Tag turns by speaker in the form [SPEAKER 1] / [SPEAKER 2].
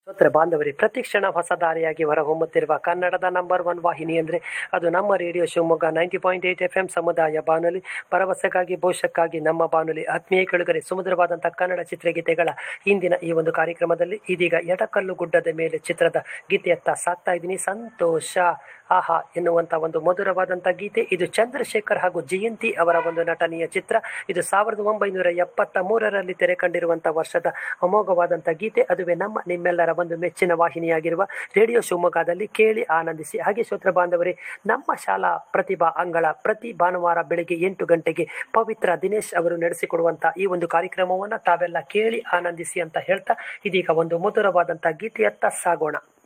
[SPEAKER 1] ಶ್ರೋತೃ ಬಾಂಧವರೇ ಪ್ರತಿಕ್ಷಣ ಹೊಸ ದಾರಿಯಾಗಿ ಹೊರಹೊಮ್ಮುತ್ತಿರುವ ಕನ್ನಡದ ನಂಬರ್ ಒನ್ ವಾಹಿನಿ ಅಂದರೆ ಅದು ನಮ್ಮ radio Shivamogga ninety point eight FM ಎಂ ಸಮುದಾಯ ಬಾನುಲಿ ಭರವಸೆಗಾಗಿ ಭವಿಷ್ಯಕ್ಕಾಗಿ ನಮ್ಮ ಬಾನುಲಿ ಆತ್ಮೀಯ ಕೆಳಗರೆ ಸುಮಧುರವಾದಂಥ ಕನ್ನಡ ಚಿತ್ರಗೀತೆಗಳ ಇಂದಿನ ಈ ಒಂದು ಕಾರ್ಯಕ್ರಮದಲ್ಲಿ ಇದೀಗ ಎಡಕಲ್ಲು ಗುಡ್ಡದ ಮೇಲೆ ಚಿತ್ರದ ಗೀತೆಯತ್ತ ಸಾಕ್ತಾ ಇದ್ದೀನಿ ಸಂತೋಷ ಆಹಾ ಎನ್ನುವಂಥ ಒಂದು ಮಧುರವಾದಂಥ ಗೀತೆ ಇದು ಚಂದ್ರಶೇಖರ್ ಹಾಗೂ ಜಯಂತಿ ಅವರ ಒಂದು ನಟನೆಯ ಚಿತ್ರ ಇದು ಸಾವಿರದ ಒಂಬೈನೂರ ಎಪ್ಪತ್ತ ಮೂರರಲ್ಲಿ ತೆರೆ ಕಂಡಿರುವಂಥ ವರ್ಷದ ಅಮೋಘವಾದಂಥ ಗೀತೆ ಅದುವೇ ನಮ್ಮ ನಿಮ್ಮೆಲ್ಲರ ಒಂದು ಮೆಚ್ಚಿನ ವಾಹಿನಿಯಾಗಿರುವ ರೇಡಿಯೋ ಶಿವಮೊಗ್ಗದಲ್ಲಿ ಕೇಳಿ ಆನಂದಿಸಿ ಹಾಗೆ ಶ್ರೋತ್ರ ಬಾಂಧವರೇ ನಮ್ಮ ಶಾಲಾ ಪ್ರತಿಭಾ ಅಂಗಳ ಪ್ರತಿ ಭಾನುವಾರ ಬೆಳಗ್ಗೆ ಎಂಟು ಗಂಟೆಗೆ ಪವಿತ್ರ ದಿನೇಶ್ ಅವರು ನಡೆಸಿಕೊಡುವಂಥ ಈ ಒಂದು ಕಾರ್ಯಕ್ರಮವನ್ನು ತಾವೆಲ್ಲ ಕೇಳಿ ಆನಂದಿಸಿ ಅಂತ ಹೇಳ್ತಾ ಇದೀಗ ಒಂದು ಮಧುರವಾದಂಥ ಗೀತೆಯತ್ತ ಸಾಗೋಣ